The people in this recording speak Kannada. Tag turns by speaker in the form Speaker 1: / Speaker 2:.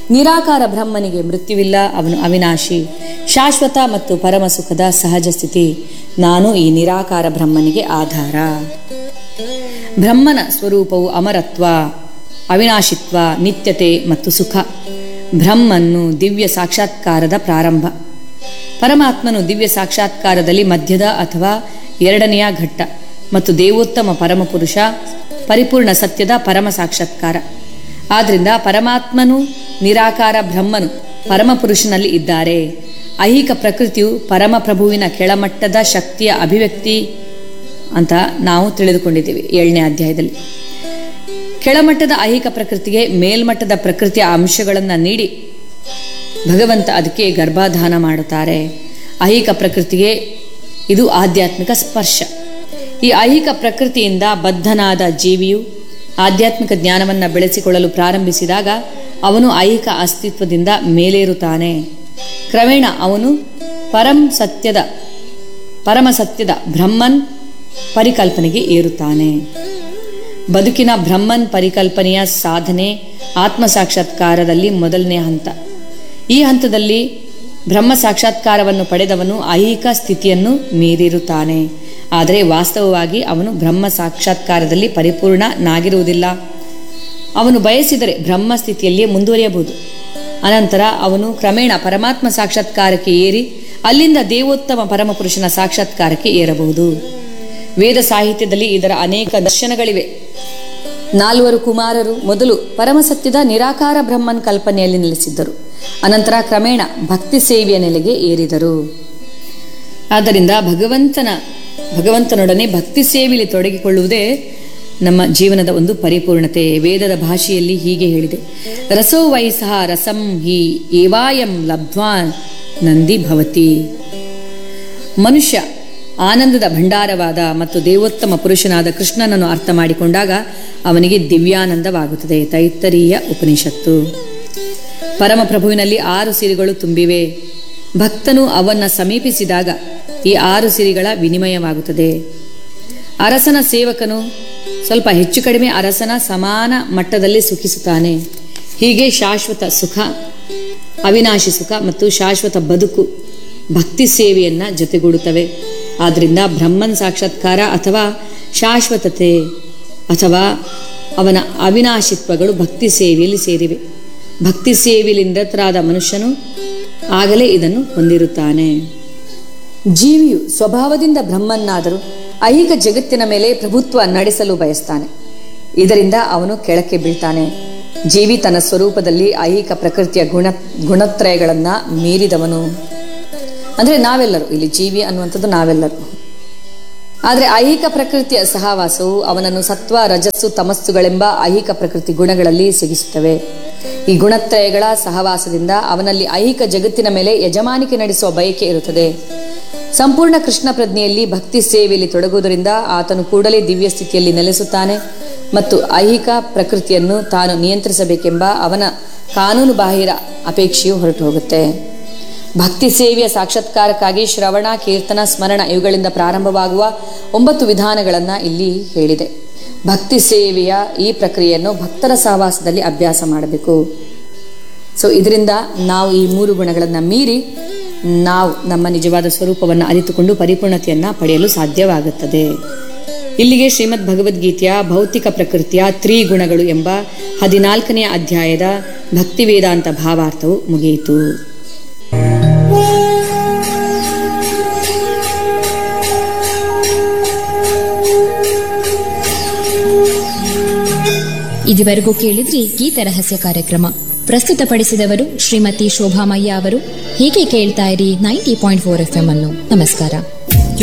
Speaker 1: ನಿರಾಕಾರ ಬ್ರಹ್ಮನಿಗೆ ಮೃತ್ಯುವಿಲ್ಲ ಅವನು ಅವಿನಾಶಿ ಶಾಶ್ವತ ಮತ್ತು ಪರಮ ಸುಖದ ಸಹಜ ಸ್ಥಿತಿ ನಾನು ಈ ನಿರಾಕಾರ ಬ್ರಹ್ಮನಿಗೆ ಆಧಾರ ಬ್ರಹ್ಮನ ಸ್ವರೂಪವು ಅಮರತ್ವ ಅವಿನಾಶಿತ್ವ ನಿತ್ಯತೆ ಮತ್ತು ಸುಖ ಬ್ರಹ್ಮನ್ನು ದಿವ್ಯ ಸಾಕ್ಷಾತ್ಕಾರದ ಪ್ರಾರಂಭ ಪರಮಾತ್ಮನು ದಿವ್ಯ ಸಾಕ್ಷಾತ್ಕಾರದಲ್ಲಿ ಮಧ್ಯದ ಅಥವಾ ಎರಡನೆಯ ಘಟ್ಟ ಮತ್ತು ದೇವೋತ್ತಮ ಪರಮಪುರುಷ ಪರಿಪೂರ್ಣ ಸತ್ಯದ ಪರಮ ಸಾಕ್ಷಾತ್ಕಾರ ಆದ್ರಿಂದ ಪರಮಾತ್ಮನು ನಿರಾಕಾರ ಬ್ರಹ್ಮನು ಪರಮಪುರುಷನಲ್ಲಿ ಇದ್ದಾರೆ ಐಹಿಕ ಪ್ರಕೃತಿಯು ಪರಮಪ್ರಭುವಿನ ಕೆಳಮಟ್ಟದ ಶಕ್ತಿಯ ಅಭಿವ್ಯಕ್ತಿ ಅಂತ ನಾವು ತಿಳಿದುಕೊಂಡಿದ್ದೀವಿ ಏಳನೇ ಅಧ್ಯಾಯದಲ್ಲಿ ಕೆಳಮಟ್ಟದ ಐಹಿಕ ಪ್ರಕೃತಿಗೆ ಮೇಲ್ಮಟ್ಟದ ಪ್ರಕೃತಿಯ ಅಂಶಗಳನ್ನು ನೀಡಿ ಭಗವಂತ ಅದಕ್ಕೆ ಗರ್ಭಾಧಾನ ಮಾಡುತ್ತಾರೆ ಐಹಿಕ ಪ್ರಕೃತಿಗೆ ಇದು ಆಧ್ಯಾತ್ಮಿಕ ಸ್ಪರ್ಶ ಈ ಐಹಿಕ ಪ್ರಕೃತಿಯಿಂದ ಬದ್ಧನಾದ ಜೀವಿಯು ಆಧ್ಯಾತ್ಮಿಕ ಜ್ಞಾನವನ್ನು ಬೆಳೆಸಿಕೊಳ್ಳಲು ಪ್ರಾರಂಭಿಸಿದಾಗ ಅವನು ಐಹಿಕ ಅಸ್ತಿತ್ವದಿಂದ ಮೇಲೇರುತ್ತಾನೆ ಕ್ರಮೇಣ ಅವನು ಪರಂ ಸತ್ಯದ ಪರಮ ಸತ್ಯದ ಬ್ರಹ್ಮನ್ ಪರಿಕಲ್ಪನೆಗೆ ಏರುತ್ತಾನೆ ಬದುಕಿನ ಬ್ರಹ್ಮನ್ ಪರಿಕಲ್ಪನೆಯ ಸಾಧನೆ ಆತ್ಮ ಸಾಕ್ಷಾತ್ಕಾರದಲ್ಲಿ ಮೊದಲನೇ ಹಂತ ಈ ಹಂತದಲ್ಲಿ ಬ್ರಹ್ಮ ಸಾಕ್ಷಾತ್ಕಾರವನ್ನು ಪಡೆದವನು ಐಹಿಕ ಸ್ಥಿತಿಯನ್ನು ಮೀರಿರುತ್ತಾನೆ ಆದರೆ ವಾಸ್ತವವಾಗಿ ಅವನು ಬ್ರಹ್ಮ ಸಾಕ್ಷಾತ್ಕಾರದಲ್ಲಿ ಪರಿಪೂರ್ಣನಾಗಿರುವುದಿಲ್ಲ ಅವನು ಬಯಸಿದರೆ ಬ್ರಹ್ಮ ಸ್ಥಿತಿಯಲ್ಲಿಯೇ ಮುಂದುವರಿಯಬಹುದು ಅನಂತರ ಅವನು ಕ್ರಮೇಣ ಪರಮಾತ್ಮ ಸಾಕ್ಷಾತ್ಕಾರಕ್ಕೆ ಏರಿ ಅಲ್ಲಿಂದ ದೇವೋತ್ತಮ ಪರಮಪುರುಷನ ಸಾಕ್ಷಾತ್ಕಾರಕ್ಕೆ ಏರಬಹುದು ವೇದ ಸಾಹಿತ್ಯದಲ್ಲಿ ಇದರ ಅನೇಕ ದರ್ಶನಗಳಿವೆ ನಾಲ್ವರು ಕುಮಾರರು ಮೊದಲು ಪರಮಸತ್ಯದ ನಿರಾಕಾರ ಬ್ರಹ್ಮನ್ ಕಲ್ಪನೆಯಲ್ಲಿ ನೆಲೆಸಿದ್ದರು ಅನಂತರ ಕ್ರಮೇಣ ಭಕ್ತಿ ಸೇವೆಯ ನೆಲೆಗೆ ಏರಿದರು ಆದ್ದರಿಂದ ಭಗವಂತನ ಭಗವಂತನೊಡನೆ ಭಕ್ತಿ ಸೇವೆಯಲ್ಲಿ ತೊಡಗಿಕೊಳ್ಳುವುದೇ ನಮ್ಮ ಜೀವನದ ಒಂದು ಪರಿಪೂರ್ಣತೆ ವೇದದ ಭಾಷೆಯಲ್ಲಿ ಹೀಗೆ ಹೇಳಿದೆ ರಸೋ ವೈ ಸಹ ರಸಂ ಹಿ ಏವಾಯಂ ಲಬ್ಧ್ವಾ ನಂದಿ ಭವತಿ ಮನುಷ್ಯ ಆನಂದದ ಭಂಡಾರವಾದ ಮತ್ತು ದೇವೋತ್ತಮ ಪುರುಷನಾದ ಕೃಷ್ಣನನ್ನು ಅರ್ಥ ಮಾಡಿಕೊಂಡಾಗ ಅವನಿಗೆ ದಿವ್ಯಾನಂದವಾಗುತ್ತದೆ ತೈತ್ತರೀಯ ಉಪನಿಷತ್ತು ಪರಮಪ್ರಭುವಿನಲ್ಲಿ ಆರು ಸಿರಿಗಳು ತುಂಬಿವೆ ಭಕ್ತನು ಅವನ್ನ ಸಮೀಪಿಸಿದಾಗ ಈ ಆರು ಸಿರಿಗಳ ವಿನಿಮಯವಾಗುತ್ತದೆ ಅರಸನ ಸೇವಕನು ಸ್ವಲ್ಪ ಹೆಚ್ಚು ಕಡಿಮೆ ಅರಸನ ಸಮಾನ ಮಟ್ಟದಲ್ಲಿ ಸುಖಿಸುತ್ತಾನೆ ಹೀಗೆ ಶಾಶ್ವತ ಸುಖ ಅವಿನಾಶಿ ಸುಖ ಮತ್ತು ಶಾಶ್ವತ ಬದುಕು ಭಕ್ತಿ ಸೇವೆಯನ್ನ ಜೊತೆಗೂಡುತ್ತವೆ ಆದ್ದರಿಂದ ಬ್ರಹ್ಮನ್ ಸಾಕ್ಷಾತ್ಕಾರ ಅಥವಾ ಶಾಶ್ವತತೆ ಅಥವಾ ಅವನ ಅವಿನಾಶಿತ್ವಗಳು ಭಕ್ತಿ ಸೇವೆಯಲ್ಲಿ ಸೇರಿವೆ ಭಕ್ತಿ ಸೇವೆಯಲ್ಲಿ ನಿರತರಾದ ಮನುಷ್ಯನು ಆಗಲೇ ಇದನ್ನು ಹೊಂದಿರುತ್ತಾನೆ ಜೀವಿಯು ಸ್ವಭಾವದಿಂದ ಬ್ರಹ್ಮನ್ನಾದರೂ ಐಹಿಕ ಜಗತ್ತಿನ ಮೇಲೆ ಪ್ರಭುತ್ವ ನಡೆಸಲು ಬಯಸ್ತಾನೆ ಇದರಿಂದ ಅವನು ಕೆಳಕ್ಕೆ ಬೀಳ್ತಾನೆ ಜೀವಿ ತನ್ನ ಸ್ವರೂಪದಲ್ಲಿ ಐಹಿಕ ಪ್ರಕೃತಿಯ ಗುಣ ಗುಣತ್ರಯಗಳನ್ನ ಮೀರಿದವನು ಅಂದ್ರೆ ನಾವೆಲ್ಲರೂ ಇಲ್ಲಿ ಜೀವಿ ಅನ್ನುವಂಥದ್ದು ನಾವೆಲ್ಲರೂ ಆದರೆ ಐಹಿಕ ಪ್ರಕೃತಿಯ ಸಹವಾಸವು ಅವನನ್ನು ಸತ್ವ ರಜಸ್ಸು ತಮಸ್ಸುಗಳೆಂಬ ಐಹಿಕ ಪ್ರಕೃತಿ ಗುಣಗಳಲ್ಲಿ ಸಿಗಿಸುತ್ತವೆ ಈ ಗುಣತ್ರಯಗಳ ಸಹವಾಸದಿಂದ ಅವನಲ್ಲಿ ಐಹಿಕ ಜಗತ್ತಿನ ಮೇಲೆ ಯಜಮಾನಿಕೆ ನಡೆಸುವ ಬಯಕೆ ಇರುತ್ತದೆ ಸಂಪೂರ್ಣ ಕೃಷ್ಣ ಪ್ರಜ್ಞೆಯಲ್ಲಿ ಭಕ್ತಿ ಸೇವೆಯಲ್ಲಿ ತೊಡಗುವುದರಿಂದ ಆತನು ಕೂಡಲೇ ದಿವ್ಯ ಸ್ಥಿತಿಯಲ್ಲಿ ನೆಲೆಸುತ್ತಾನೆ ಮತ್ತು ಐಹಿಕ ಪ್ರಕೃತಿಯನ್ನು ತಾನು ನಿಯಂತ್ರಿಸಬೇಕೆಂಬ ಅವನ ಕಾನೂನು ಬಾಹಿರ ಅಪೇಕ್ಷೆಯು ಹೊರಟು ಹೋಗುತ್ತೆ ಭಕ್ತಿ ಸೇವೆಯ ಸಾಕ್ಷಾತ್ಕಾರಕ್ಕಾಗಿ ಶ್ರವಣ ಕೀರ್ತನ ಸ್ಮರಣ ಇವುಗಳಿಂದ ಪ್ರಾರಂಭವಾಗುವ ಒಂಬತ್ತು ವಿಧಾನಗಳನ್ನು ಇಲ್ಲಿ ಹೇಳಿದೆ ಭಕ್ತಿ ಸೇವೆಯ ಈ ಪ್ರಕ್ರಿಯೆಯನ್ನು ಭಕ್ತರ ಸಹವಾಸದಲ್ಲಿ ಅಭ್ಯಾಸ ಮಾಡಬೇಕು ಸೊ ಇದರಿಂದ ನಾವು ಈ ಮೂರು ಗುಣಗಳನ್ನು ಮೀರಿ ನಾವು ನಮ್ಮ ನಿಜವಾದ ಸ್ವರೂಪವನ್ನು ಅರಿತುಕೊಂಡು ಪರಿಪೂರ್ಣತೆಯನ್ನು ಪಡೆಯಲು ಸಾಧ್ಯವಾಗುತ್ತದೆ ಇಲ್ಲಿಗೆ ಶ್ರೀಮದ್ ಭಗವದ್ಗೀತೆಯ ಭೌತಿಕ ಪ್ರಕೃತಿಯ ತ್ರಿಗುಣಗಳು ಎಂಬ ಹದಿನಾಲ್ಕನೆಯ ಅಧ್ಯಾಯದ ಭಕ್ತಿ ವೇದಾಂತ ಭಾವಾರ್ಥವು ಮುಗಿಯಿತು
Speaker 2: ಇದುವರೆಗೂ ಕೇಳಿದ್ರಿ ಗೀತ ರಹಸ್ಯ ಕಾರ್ಯಕ್ರಮ ಪ್ರಸ್ತುತಪಡಿಸಿದವರು ಶ್ರೀಮತಿ ಶೋಭಾಮಯ್ಯ ಅವರು ಹೀಗೆ ಕೇಳ್ತಾ ಇರಿ ninety point four F M ಅನ್ನು ನಮಸ್ಕಾರ